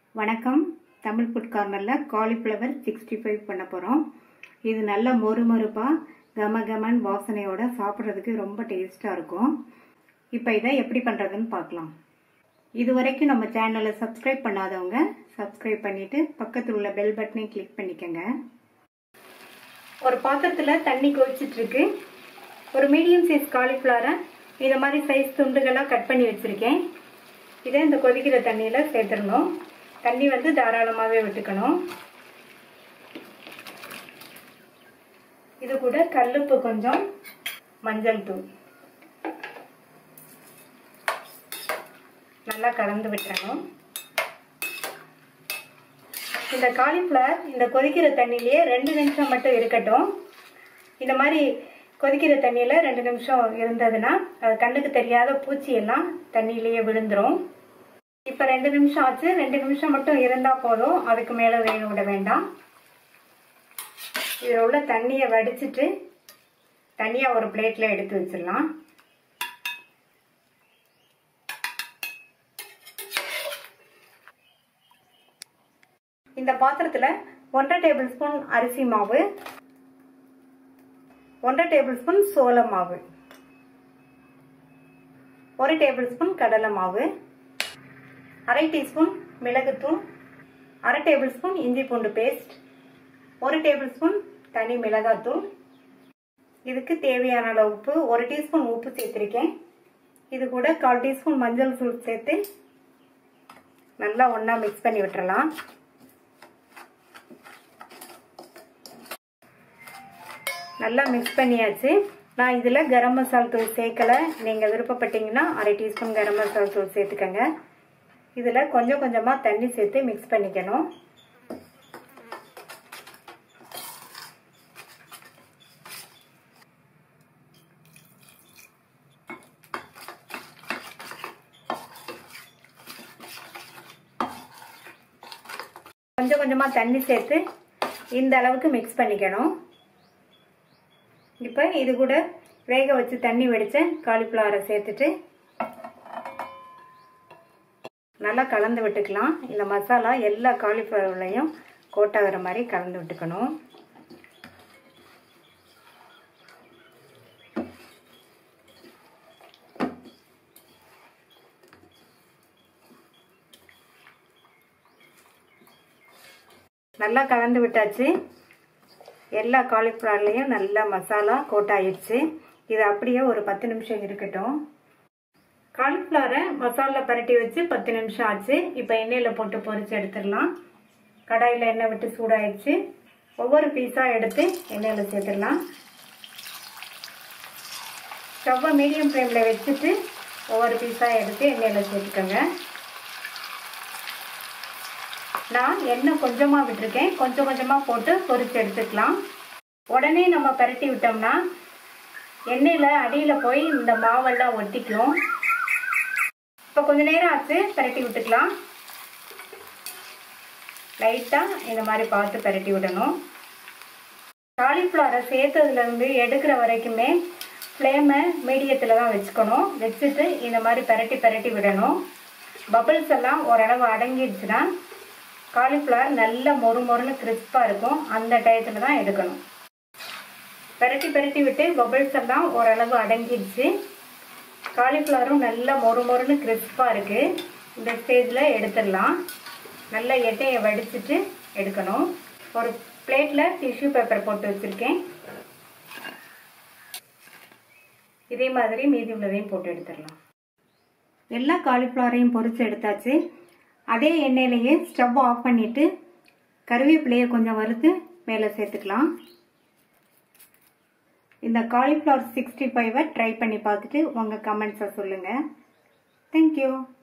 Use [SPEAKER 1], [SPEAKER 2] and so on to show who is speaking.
[SPEAKER 1] வணக்கம் தமிழ் ஃபுட் கார்னரில் cauliflower sixty five பண்ண போகிறோம் இது நல்ல மொறு மொறுப்பாக கம கமன் வாசனையோட சாப்பிட்றதுக்கு ரொம்ப டேஸ்ட்டாக இருக்கும் இப்போ இதை எப்படி பண்ணுறதுன்னு பார்க்கலாம் இது வரைக்கும் நம்ம சேனலை சப்ஸ்கிரைப் பண்ணாதவங்க சப்ஸ்கிரைப் பண்ணிவிட்டு பக்கத்தில் உள்ள பெல் பட்டனையும் கிளிக் பண்ணிக்கோங்க ஒரு பாத்திரத்தில் தண்ணி கொதிச்சிட்ருக்கு ஒரு மீடியம் சைஸ் காலிஃப்ளவரை இதை மாதிரி சைஸ் துண்டுகளாக கட் பண்ணி வச்சுருக்கேன் இதை இந்த கொதிக்கிற தண்ணியில் சேர்த்துடணும் தண்ணி வந்து தாராளமாகவே விட்டுக்கணும் இது கூட கல்லுப்பு கொஞ்சம் மஞ்சள் தூள் நல்லா கலந்து விட்டுறணும் இந்த காலிஃப்ளவர் இந்த கொதிக்கிற தண்ணியிலேயே ரெண்டு நிமிஷம் மட்டும் இருக்கட்டும் இந்த மாதிரி கொதிக்கிற தண்ணியில் ரெண்டு நிமிஷம் இருந்ததுன்னா அது கண்ணுக்கு தெரியாத பூச்சி எல்லாம் தண்ணியிலேயே விழுந்துரும் இப்போ ரெண்டு நிமிஷம் ஆச்சு ரெண்டு நிமிஷம் மட்டும் இருந்தால் போதும் அதுக்கு மேலே வேக விட வேண்டாம் இதில் உள்ள தண்ணியை வடிச்சிட்டு தனியாக ஒரு பிளேட்டில் எடுத்து வச்சிடலாம் இந்த பாத்திரத்தில் ஒன்றரை டேபிள் ஸ்பூன் அரிசி மாவு ஒன்றரை டேபிள் ஸ்பூன் சோள மாவு ஒரு டேபிள் ஸ்பூன் கடலை மாவு அரை டீஸ்பூன் மிளகுத்தூள் அரை டேபிள் ஸ்பூன் இஞ்சி பூண்டு பேஸ்ட் ஒரு டேபிள் ஸ்பூன் தனி மிளகாத்தூள் இதுக்கு தேவையான அளவு உப்பு ஒரு டீஸ்பூன் உப்பு சேர்த்துருக்கேன் இது கூட கால் டீஸ்பூன் மஞ்சள் தூள் சேர்த்து நல்லா ஒன்றா மிக்ஸ் பண்ணி விட்டுறலாம் நல்லா மிக்ஸ் பண்ணியாச்சு நான் இதில் கரம் மசால் தூள் சேர்க்கலை நீங்கள் விருப்பப்பட்டீங்கன்னா அரை டீஸ்பூன் கரம் மசால் தூள் சேர்த்துக்கங்க இதில் கொஞ்சம் கொஞ்சமாக தண்ணி சேர்த்து மிக்ஸ் பண்ணிக்கணும் கொஞ்சம் கொஞ்சமாக தண்ணி சேர்த்து இந்த அளவுக்கு மிக்ஸ் பண்ணிக்கணும் இப்போ இது கூட வேக வச்சு தண்ணி வடித்த காலிஃப்ளவரை சேர்த்துட்டு நல்லா கலந்து விட்டுக்கலாம் இந்த மசாலா எல்லா காலிஃப்ளவர்லையும் கோட்டாகிற மாதிரி கலந்து விட்டுக்கணும் நல்லா கலந்து விட்டாச்சு எல்லா காலிஃப்ளவர்லேயும் நல்லா மசாலா கோட்டாயிடுச்சு இது அப்படியே ஒரு பத்து நிமிஷம் இருக்கட்டும் காலிஃப்ளவரை மசாலா பரட்டி வச்சு பத்து நிமிஷம் ஆச்சு இப்போ எண்ணெயில் போட்டு பொரிச்சு எடுத்துடலாம் கடாயில் எண்ணெய் விட்டு சூடாயிடுச்சு ஒவ்வொரு பீஸாக எடுத்து எண்ணெயில் சேர்த்துடலாம் ஸ்டவ்வை மீடியம் ஃப்ளேமில் வச்சுட்டு ஒவ்வொரு பீஸாக எடுத்து எண்ணெயில் சேர்த்துக்கோங்க நான் எண்ணெய் கொஞ்சமாக விட்டுருக்கேன் கொஞ்சம் கொஞ்சமாக போட்டு பொரிச்சு எடுத்துக்கலாம் உடனே நம்ம பரட்டி விட்டோம்னா எண்ணெயில் அடியில் போய் இந்த மாவெல்லாம் ஒட்டிக்கும் இப்போ கொஞ்ச நேரம் ஆச்சு பரட்டி விட்டுக்கலாம் லைட்டாக இந்த மாதிரி பார்த்து பரட்டி விடணும் காலிஃப்ளவரை சேர்த்ததுலேருந்து எடுக்கிற வரைக்குமே ஃப்ளேமை மீடியத்தில் தான் வச்சுக்கணும் வச்சுட்டு இந்த மாதிரி பரட்டி பரட்டி விடணும் பபிள்ஸ் எல்லாம் ஓரளவு அடங்கிடுச்சுன்னா காலிஃப்ளவர் நல்ல மொறு மொறுன்னு கிறிஸ்பாக இருக்கும் அந்த டயத்தில் தான் எடுக்கணும் பெரட்டி பெரட்டி விட்டு பபிள்ஸ் எல்லாம் ஓரளவு அடங்கிடுச்சு காலிஃப்ளவரும் நல்ல மொறு மொறுன்னு கிறிஸ்பாக இருக்குது இந்த ஸ்டேஜில் எடுத்துடலாம் நல்ல எண்ணெயை வடிச்சிட்டு எடுக்கணும் ஒரு பிளேட்டில் டிஷ்யூ பேப்பர் போட்டு வச்சுருக்கேன் இதே மாதிரி மீதி உள்ளதையும் போட்டு எடுத்துடலாம் எல்லா காலிஃப்ளவரையும் பொரிச்சு எடுத்தாச்சு அதே எண்ணெயிலேயே ஸ்டவ் ஆஃப் பண்ணிவிட்டு கருவேப்பிலையை கொஞ்சம் வறுத்து மேலே சேர்த்துக்கலாம் இந்த காலிஃப்ளவர் சிக்ஸ்டி ஃபைவை ட்ரை பண்ணி பார்த்துட்டு உங்கள் கமெண்ட்ஸை சொல்லுங்கள் தேங்க்யூ